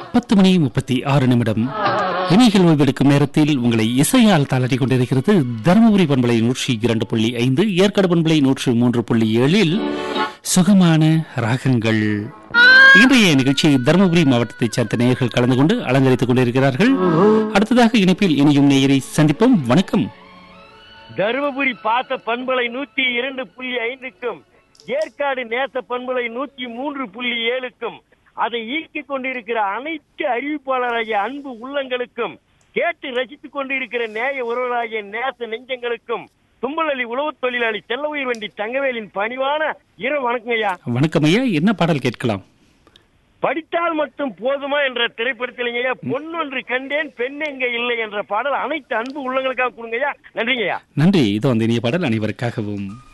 பத்து மணி முப்பத்தி ஆறு நிமிடம் இணைகள் ஓய்வெடுக்கும் நேரத்தில் உங்களை இசையால் தாளடி கொண்டிருக்கிறது தருமபுரி பண்பலை நூற்றி இரண்டு புள்ளி ஐந்து ஏற்காடு பண்பலை நூற்று மூன்று புள்ளி ஏழில் சுகமான ராகங்கள் இன்றைய நிகழ்ச்சி தருமபுரி மாவட்டத்தைச் சேர்ந்த நேயர்கள் கலந்து கொண்டு அலங்கரித்துக் கொண்டிருக்கிறார்கள் அடுத்ததாக இணைப்பில் இனியும் நேயரை சந்திப்போம் வணக்கம் தருமபுரி பாத்த பண்பலை நூத்தி இரண்டு புள்ளி ஐந்துக்கும் ஏற்காடு நேச பண்பலை நூத்தி மூன்று புள்ளி ஏழுக்கும் அதை ஈர்க்கிக் கொண்டிருக்கிற அனைத்து அறிவிப்பாளராகிய அன்பு உள்ளங்களுக்கும் கேட்டு ரசித்துக் கொண்டிருக்கிற நேய உறவராகிய நேச நெஞ்சங்களுக்கும் தும்பலி உழவு தொழிலாளி செல்லவுயிர் வண்டி தங்கவேலின் பணிவான இரவு வணக்கம் ஐயா வணக்கம் ஐயா என்ன பாடல் கேட்கலாம் படித்தால் மட்டும் போதுமா என்ற திரைப்படத்திலேங்க பொன்னொன்று கண்டேன் பெண் எங்க இல்லை என்ற பாடல் அனைத்து அன்பு உள்ளங்களுக்காக கொடுங்க ஐயா நன்றிங்க ஐயா நன்றி இதோ அந்த இனிய பாடல் அனைவருக்காகவும்